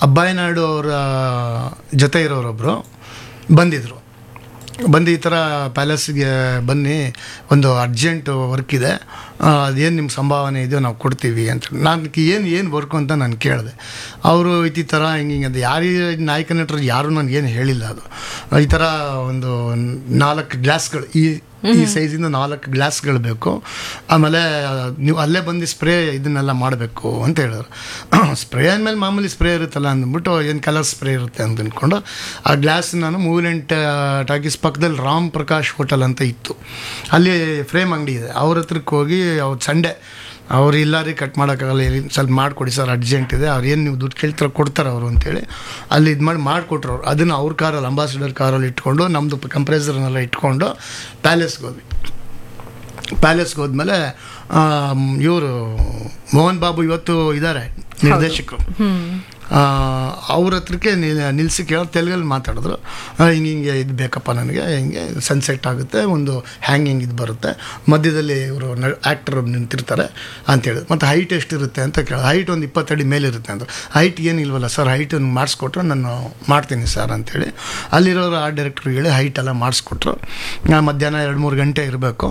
ಅಬ್ಬಾಯಿ ನಾಯ್ಡು ಅವರ ಜೊತೆ ಇರೋರೊಬ್ಬರು ಬಂದಿದ್ದರು ಬಂದು ಈ ಥರ ಪ್ಯಾಲೇಸ್ಗೆ ಬನ್ನಿ ಒಂದು ಅರ್ಜೆಂಟ್ ವರ್ಕ್ ಇದೆ ಅದೇನು ನಿಮ್ಮ ಸಂಭಾವನೆ ಇದೆಯೋ ನಾವು ಕೊಡ್ತೀವಿ ಅಂತ ನಾನು ಏನು ಏನು ವರ್ಕು ಅಂತ ನಾನು ಕೇಳಿದೆ ಅವರು ಈ ಥರ ಹಿಂಗೆ ಹಿಂಗೆ ಅಂತ ಯಾರು ನಾಯಕ ನಟರು ಯಾರೂ ನನಗೇನು ಹೇಳಿಲ್ಲ ಅದು ಈ ಥರ ಒಂದು ನಾಲ್ಕು ಗ್ಲಾಸ್ಗಳು ಈ ಈ ಸೈಜಿಂದ ನಾಲ್ಕು ಗ್ಲಾಸ್ಗಳು ಬೇಕು ಆಮೇಲೆ ನೀವು ಅಲ್ಲೇ ಬಂದು ಸ್ಪ್ರೇ ಇದನ್ನೆಲ್ಲ ಮಾಡಬೇಕು ಅಂತ ಹೇಳಿದ್ರು ಸ್ಪ್ರೇ ಅಂದಮೇಲೆ ಮಾಮೂಲಿ ಸ್ಪ್ರೇ ಇರುತ್ತಲ್ಲ ಅಂದ್ಬಿಟ್ಟು ಏನು ಕಲರ್ ಸ್ಪ್ರೇ ಇರುತ್ತೆ ಅಂತ ಅಂದ್ಕೊಂಡು ಆ ಗ್ಲಾಸ್ ನಾನು ಮೂವ್ಲೆಂಟ್ ಟಾಕೀಸ್ ಪಕ್ಕದಲ್ಲಿ ರಾಮ್ ಪ್ರಕಾಶ್ ಹೋಟೆಲ್ ಅಂತ ಇತ್ತು ಅಲ್ಲಿ ಫ್ರೇಮ್ ಅಂಗಡಿ ಇದೆ ಅವ್ರ ಹತ್ರಕ್ಕೆ ಹೋಗಿ ಅವ್ರು ಸಂಡೆ ಅವ್ರು ಇಲ್ಲ ರೀ ಕಟ್ ಮಾಡೋಕ್ಕಾಗಲ್ಲ ಇಲ್ಲಿ ಸ್ವಲ್ಪ ಮಾಡಿಕೊಡಿ ಸರ್ ಅರ್ಜೆಂಟ್ ಇದೆ ಅವ್ರು ಏನು ನೀವು ದುಡ್ಡು ಕೇಳ್ತಾರೆ ಕೊಡ್ತಾರೆ ಅವರು ಅಂತೇಳಿ ಅಲ್ಲಿ ಇದು ಮಾಡಿ ಮಾಡಿಕೊಟ್ರು ಅವ್ರು ಅದನ್ನು ಅವ್ರ ಕಾರಲ್ಲಿ ಅಂಬಾಸಿಡರ್ ಕಾರಲ್ಲಿ ಇಟ್ಕೊಂಡು ನಮ್ಮದು ಕಂಪ್ರೆಸರ್ನೆಲ್ಲ ಇಟ್ಕೊಂಡು ಪ್ಯಾಲೇಸ್ಗೆ ಹೋದ್ವಿ ಪ್ಯಾಲೇಸ್ಗೆ ಹೋದ್ಮೇಲೆ ಇವರು ಮೋಹನ್ ಬಾಬು ಇವತ್ತು ಇದ್ದಾರೆ ನಿರ್ದೇಶಕರು ಅವ್ರ ಹತ್ರಕ್ಕೆ ನಿಲ್ಲಿಸಿ ಕೇಳೋ ತೆಲುಗಲ್ಲಿ ಮಾತಾಡಿದ್ರು ಆ, ಹಿಂಗೆ ಹಿಂಗೆ ಇದು ಬೇಕಪ್ಪ ನನಗೆ ಹಿಂಗೆ ಸನ್ಸೆಟ್ ಆಗುತ್ತೆ ಒಂದು ಹ್ಯಾಂಗಿಂಗ್ ಇದು ಬರುತ್ತೆ ಮಧ್ಯದಲ್ಲಿ ಇವರು ಆ್ಯಕ್ಟರ್ ನಿಂತಿರ್ತಾರೆ ಅಂತೇಳಿ ಮತ್ತು ಹೈಟ್ ಎಷ್ಟಿರುತ್ತೆ ಅಂತ ಕೇಳ ಹೈಟ್ ಒಂದು ಇಪ್ಪತ್ತಡಿ ಮೇಲೆ ಇರುತ್ತೆ ಅಂತ ಹೈಟ್ ಏನಿಲ್ವಲ್ಲ ಸರ್ ಹೈಟ್ ಮಾಡಿಸ್ಕೊಟ್ರೆ ನಾನು ಮಾಡ್ತೀನಿ ಸರ್ ಅಂತೇಳಿ ಅಲ್ಲಿರೋರು ಆ ಡೈರೆಕ್ಟ್ರಿಗೆ ಹೇಳಿ ಹೈಟ್ ಎಲ್ಲ ಮಾಡಿಸ್ಕೊಟ್ರು ನಾ ಮಧ್ಯಾಹ್ನ ಎರಡು ಮೂರು ಗಂಟೆ ಇರಬೇಕು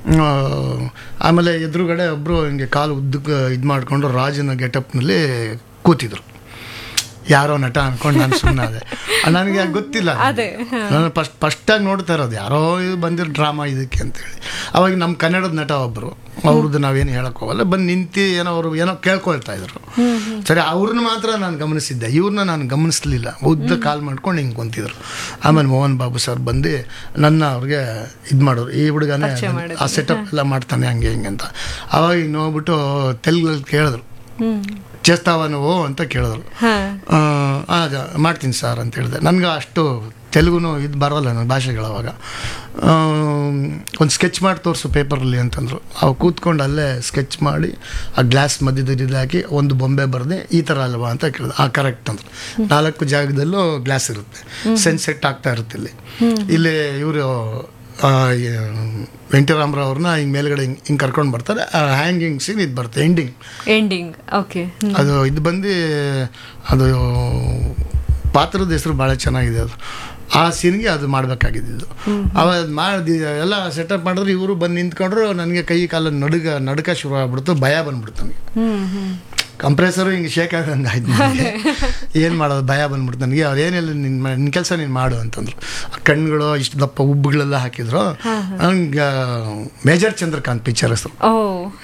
ಆಮೇಲೆ ಎದುರುಗಡೆ ಒಬ್ಬರು ಹಿಂಗೆ ಕಾಲು ಉದ್ದಕ್ಕೆ ಇದು ಮಾಡಿಕೊಂಡು ರಾಜನ ಗೆಟಪ್ನಲ್ಲಿ ಕೂತಿದ್ರು ಯಾರೋ ನಟ ಅನ್ಕೊಂಡು ನಾನು ಸುಮ್ಮನೆ ನನಗೆ ಗೊತ್ತಿಲ್ಲ ಅದೇ, ನಾನು ಫಸ್ಟ್ ಫಸ್ಟಾಗಿ ನೋಡ್ತಾ ಇರೋದು ಯಾರೋ ಇದು ಬಂದಿರೋ ಡ್ರಾಮಾ ಇದಕ್ಕೆ ಅಂತೇಳಿ ಅವಾಗ ನಮ್ಮ ಕನ್ನಡದ ನಟ ಒಬ್ಬರು ಅವ್ರದ್ದು ನಾವೇನು ಹೇಳಕ್ ಹೋಗಲ್ಲ ಬಂದು ನಿಂತು ಏನೋ ಅವರು ಏನೋ ಕೇಳ್ಕೊಳ್ತಾ ಇದ್ರು ಸರಿ ಅವ್ರನ್ನ ಮಾತ್ರ ನಾನು ಗಮನಿಸಿದ್ದೆ ಇವ್ರನ್ನ ನಾನು ಗಮನಿಸ್ಲಿಲ್ಲ ಉದ್ದ ಕಾಲ್ ಮಾಡ್ಕೊಂಡು ಹಿಂಗೆ ಕುಂತಿದ್ರು ಆಮೇಲೆ ಮೋಹನ್ ಬಾಬು ಸರ್ ಬಂದು ನನ್ನ ಅವ್ರಿಗೆ ಇದು ಮಾಡೋರು ಈ ಹುಡುಗನೇ ಪರಿಚಯ ಮಾಡಿದ್ರು. ಆ ಸೆಟಪ್ ಎಲ್ಲ ಮಾಡ್ತಾನೆ ಹಂಗೆ ಹಿಂಗೆ ಅಂತ ಅವಾಗ ಹಿಂಗೆ ನೋಡ್ಬಿಟ್ಟು ತೆಲುಗಲ್ಲಿ ಕೇಳಿದ್ರು ಹ್ಮ್ చేస్తావా నువ్వు ಅಂತ ಕೇಳಿದ್ರು ಹಾ ಆ, ಆಗ ಮಾಡ್ತೀನಿ ಸರ್ ಅಂತ ಹೇಳಿದೆ ನನಗೆ ಅಷ್ಟು ತೆಲುಗುನು ಇದು ಬರೋಲ್ಲ ನನ್ನ ಭಾಷೆಗಳು ಅವಾಗ ಒಂದು ಸ್ಕೆಚ್ ಮಾಡಿ ತೋರಿಸು ಪೇಪರಲ್ಲಿ ಅಂತಂದರು ಅವು ಕೂತ್ಕೊಂಡು ಅಲ್ಲೇ ಸ್ಕೆಚ್ ಮಾಡಿ ಆ ಗ್ಲಾಸ್ ಮಧ್ಯದಲ್ಲಿ ಇದಾಕಿ ಒಂದು ಬೊಂಬೆ ಬರೆದೆ ಈ ಥರ ಅಲ್ವಾ ಅಂತ ಕೇಳಿದೆ ಆ ಕರೆಕ್ಟ್ ಅಂದರು ನಾಲ್ಕು ಜಾಗದಲ್ಲೂ ಗ್ಲಾಸ್ ಇರುತ್ತೆ ಸೆನ್ಸೆಟ್ ಆಗ್ತಾ ಇರುತ್ತೆ ಇಲ್ಲಿ ಇಲ್ಲಿ ಇವರು ವೆಂಕಟರಾಮರಾವ್ ಅವ್ರನ್ನ ಹಿಂಗೆ ಮೇಲ್ಗಡೆ ಹಿಂಗೆ ಹಿಂಗೆ ಕರ್ಕೊಂಡು ಬರ್ತಾರೆ ಹ್ಯಾಂಗಿಂಗ್ ಸೀನ್ ಇದು ಬರುತ್ತೆ ಎಂಡಿಂಗ್ ಎಂಡಿಂಗ್ ಓಕೆ ಅದು ಇದು ಬಂದು ಅದು ಪಾತ್ರದ ಹೆಸರು ಭಾಳ ಚೆನ್ನಾಗಿದೆ ಅದು ಆ ಸೀನ್ಗೆ ಅದು ಮಾಡಬೇಕಾಗಿದ್ದು ಅವಾಗ ಮಾಡಿ ಎಲ್ಲ ಸೆಟಪ್ ಮಾಡಿದ್ರೆ ಇವರು ಬಂದು ನಿಂತ್ಕೊಂಡ್ರು ನನಗೆ ಕೈ ಕಾಲ ನಡುಗ ನಡುಕ ಶುರು ಆಗ್ಬಿಡ್ತು ಭಯ ಬಂದ್ಬಿಡ್ತು ನನಗೆ ಹ್ಮ್ ಹ್ಮ್ ಕಂಪ್ರೆಸರು ಹಿಂಗೆ ಶೇಕ್ ಆಗಂಗೆ ಆಯ್ತು ನನಗೆ ಏನು ಮಾಡೋದು ಭಯ ಬಂದ್ಬಿಡ್ತು ನನಗೆ ಅವ್ರು ಏನಿಲ್ಲ ನಿನ್ನ ನಿನ್ನ ಕೆಲಸ ನೀನು ಮಾಡು ಅಂತಂದ್ರು ಆ ಕಣ್ಗಳು ಇಷ್ಟು ದಪ್ಪ ಉಬ್ಬುಗಳೆಲ್ಲ ಹಾಕಿದ್ರು ಹಂಗೆ ಮೇಜರ್ ಚಂದ್ರಕಾಂತ್ ಪಿಕ್ಚರ್ ಹೆಸರು ಓ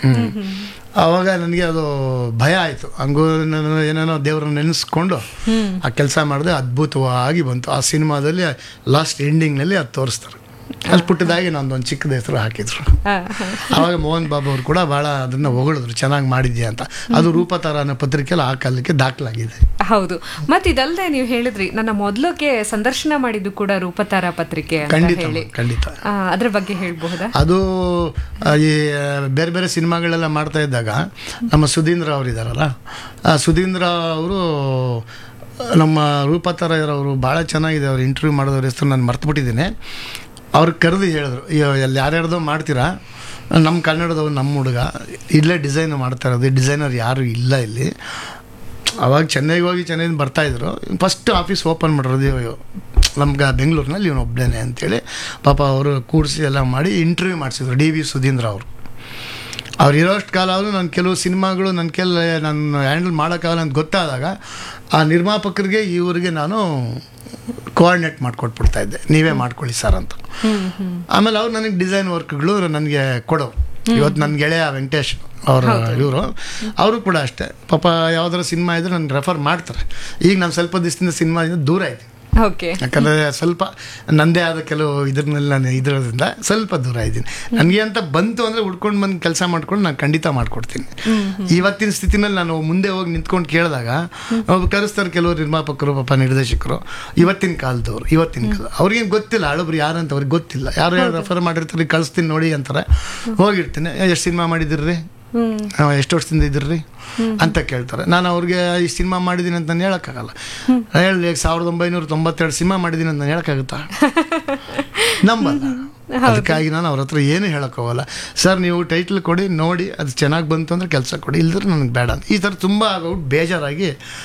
ಆವಾಗ ನನಗೆ ಅದು ಭಯ ಆಯಿತು ಹಂಗೂ ನಾನು ಏನೇನೋ ದೇವ್ರನ್ನ ನೆನೆಸ್ಕೊಂಡು ಆ ಕೆಲಸ ಮಾಡಿದೆ ಅದ್ಭುತವಾಗಿ ಬಂತು ಆ ಸಿನಿಮಾದಲ್ಲಿ ಲಾಸ್ಟ್ ಎಂಡಿಂಗ್ನಲ್ಲಿ ಅದು ತೋರಿಸ್ತಾರೆ ಅಲ್ಲಿ ಪುಟ್ಟದಾಗಿ ನಂದೊಂದು ಚಿಕ್ಕದ ಹೆಸರು ಹಾಕಿದ್ರು ಹಾ, ಹಾ. ಆವಾಗ ಮೋಹನ್ ಬಾಬು ಅವರು ಕೂಡ ಭಾಳ ಅದನ್ನು ಹೊಗಳಿದ್ರು ಚೆನ್ನಾಗಿ ಮಾಡಿದ್ಯಾ ಅಂತ ಅದು ರೂಪತಾರ ಅನ್ನೋ ಪತ್ರಿಕೆಯಲ್ಲಿ ಆ ಕಾಲಕ್ಕೆ ದಾಖಲಾಗಿದೆ ಹೌದು ಮತ್ತೆ ಇದಲ್ದೆ ನೀವು ಹೇಳಿದ್ರಿ ನನ್ನ ಮೊದಲಕ್ಕೆ ಸಂದರ್ಶನ ಮಾಡಿದ್ದು ಕೂಡ ರೂಪತಾರ ಪತ್ರಿಕೆ ಅಂತ ಖಂಡಿತ ಹೇಳಿ ಖಂಡಿತ ಆ, ಅದ್ರ ಬಗ್ಗೆ ಹೇಳ್ಬಹುದಾ ಅದು ಆ, ಈ ಬೇರೆ ಬೇರೆ ಸಿನಿಮಾಗಳೆಲ್ಲ ಮಾಡ್ತಾ ಇದ್ದಾಗ ನಮ್ಮ ಸುಧೀಂದ್ರ ಅವರು ಇದ್ದಾರಲ್ಲ ಆ ಸುಧೀಂದ್ರ ಅವರು ನಮ್ಮ ರೂಪತರ ಅವರು ಭಾಳ ಚೆನ್ನಾಗಿದೆ ಅವ್ರು ಇಂಟರ್ವ್ಯೂ ಮಾಡಿದವ್ರ ಹೆಸರು ನಾನು ಮರ್ತುಬಿಟ್ಟಿದ್ದೀನಿ ಅವ್ರು ಕರೆದು ಹೇಳಿದ್ರು ಎಲ್ಲಿ ಯಾರ್ಯಾರ್ದೋ ಮಾಡ್ತೀರಾ ನಮ್ಮ ಕನ್ನಡದವ್ರು ನಮ್ಮ ಹುಡುಗ ಇಲ್ಲೇ ಡಿಸೈನ್ ಮಾಡ್ತಾ ಇರೋದು ಡಿಸೈನರ್ ಯಾರು ಇಲ್ಲ ಇಲ್ಲಿ ಅವಾಗ ಚೆನ್ನೈಗೆ ಹೋಗಿ ಚೆನ್ನೈಯಿಂದ ಬರ್ತಾಯಿದ್ರು ಫಸ್ಟ್ ಆಫೀಸ್ ಓಪನ್ ಮಾಡಿರೋದು ನಮ್ಗೆ ಬೆಂಗಳೂರಿನಲ್ಲಿ ಇವನು ಒಬ್ಬನೇ ಅಂತೇಳಿ ಪಾಪ ಅವರು ಕೂಡಿಸಿ ಎಲ್ಲ ಮಾಡಿ ಇಂಟರ್ವ್ಯೂ ಮಾಡಿಸಿದ್ರು ಡಿ ವಿ ಸುಧೀಂದ್ರ ಅವರು ಅವ್ರು ಇರೋಷ್ಟು ಕಾಲ ಅವರು ನನ್ನ ಕೆಲವು ಸಿನಿಮಾಗಳು ನನ್ನ ಕೆಲ ನಾನು ಹ್ಯಾಂಡಲ್ ಮಾಡೋಕ್ಕಾಗಲ್ಲ ಅಂತ ಗೊತ್ತಾದಾಗ ಆ ನಿರ್ಮಾಪಕರಿಗೆ ಇವರಿಗೆ ನಾನು ಕೋಆರ್ಡಿನೇಟ್ ಮಾಡಿಕೊಟ್ಬಿಡ್ತಾ ಇದ್ದೆ ನೀವೇ ಮಾಡ್ಕೊಳ್ಳಿ ಸರ್ ಅಂತ ಆಮೇಲೆ ಅವ್ರು ನನಗೆ ಡಿಸೈನ್ ವರ್ಕ್ಗಳು ನನಗೆ ಕೊಡೋರು ಇವತ್ತು ನನ್ನ ಗೆಳೆಯ ವೆಂಕಟೇಶ್ ಅವರ ಇವರು ಅವರು ಕೂಡ ಅಷ್ಟೇ ಪಾಪ ಯಾವ್ದಾರ ಸಿನಿಮಾ ಇದ್ರೆ ನನಗೆ ರೆಫರ್ ಮಾಡ್ತಾರೆ ಈಗ ನಾನು ಸ್ವಲ್ಪ ದಿವಸದಿಂದ ಸಿನಿಮಾದಿಂದ ದೂರ ಇದ್ದೀನಿ ಓಕೆ ಯಾಕಂದರೆ ಸ್ವಲ್ಪ ನನ್ನದೇ ಆದ ಕೆಲವು ಇದ್ರನ್ನೆಲ್ಲ ನಾನು ಇದ್ರೋದ್ರಿಂದ ಸ್ವಲ್ಪ ದೂರ ಇದ್ದೀನಿ ನನಗೆ ಅಂತ ಬಂತು ಅಂದರೆ ಹುಡ್ಕೊಂಡು ಬಂದು ಕೆಲಸ ಮಾಡ್ಕೊಂಡು ನಾನು ಖಂಡಿತ ಮಾಡಿಕೊಡ್ತೀನಿ ಇವತ್ತಿನ ಸ್ಥಿತಿನಲ್ಲಿ ನಾನು ಮುಂದೆ ಹೋಗಿ ನಿಂತ್ಕೊಂಡು ಕೇಳಿದಾಗ ಒಬ್ಬ ಕರೆಸ್ತಾರೆ ಕೆಲವರು ನಿರ್ಮಾಪಕರು ಪಾಪ ನಿರ್ದೇಶಕರು ಇವತ್ತಿನ ಕಾಲದವ್ರು ಇವತ್ತಿನ ಕಾಲ ಅವ್ರಿಗೇನು ಗೊತ್ತಿಲ್ಲ ಹಳಬ್ರು ಯಾರು ಅಂತ ಅವ್ರಿಗೆ ಗೊತ್ತಿಲ್ಲ ಯಾರು ಯಾರು ರೆಫರ್ ಮಾಡಿರ್ತಾರೆ ಕಳಿಸ್ತೀನಿ ನೋಡಿ ಅಂತಾರೆ ಹೋಗಿರ್ತೀನಿ ಎಷ್ಟು ಸಿನಿಮಾ ಮಾಡಿದಿರ್ರಿ ಹ್ಮ್ ನಾವು ಎಷ್ಟು ವರ್ಷದಿಂದ ಇದ್ರಿ ಅಂತ ಕೇಳ್ತಾರೆ ನಾನು ಅವ್ರಿಗೆ ಈ ಸಿನಿಮಾ ಮಾಡಿದ್ದೀನಿ ಅಂತ ನಾನು ಹೇಳೋಕ್ಕಾಗಲ್ಲ ಹೇಳಿ ಸಾವಿರದ ಒಂಬೈನೂರ ತೊಂಬತ್ತೆರಡು ಸಿನಿಮಾ ಮಾಡಿದ್ದೀನಿ ಅಂತ ನಾನು ಹೇಳೋಕ್ಕಾಗುತ್ತಾ ನಂಬಲ್ಲ ಅದಕ್ಕಾಗಿ ನಾನು ಅವ್ರ ಹತ್ರ ಏನು ಹೇಳೋಕ್ಕೋಗಲ್ಲ ಸರ್ ನೀವು ಟೈಟ್ಲ್ ಕೊಡಿ ನೋಡಿ ಅದು ಚೆನ್ನಾಗಿ ಬಂತು ಅಂದರೆ ಕೆಲಸ ಕೊಡಿ ಇಲ್ದ್ರೆ ನನಗೆ ಬೇಡ ಅಂತ ಈ ಥರ ತುಂಬ ಆಗೋಗ್ಬಿಟ್ಟು ಬೇಜಾರಾಗಿ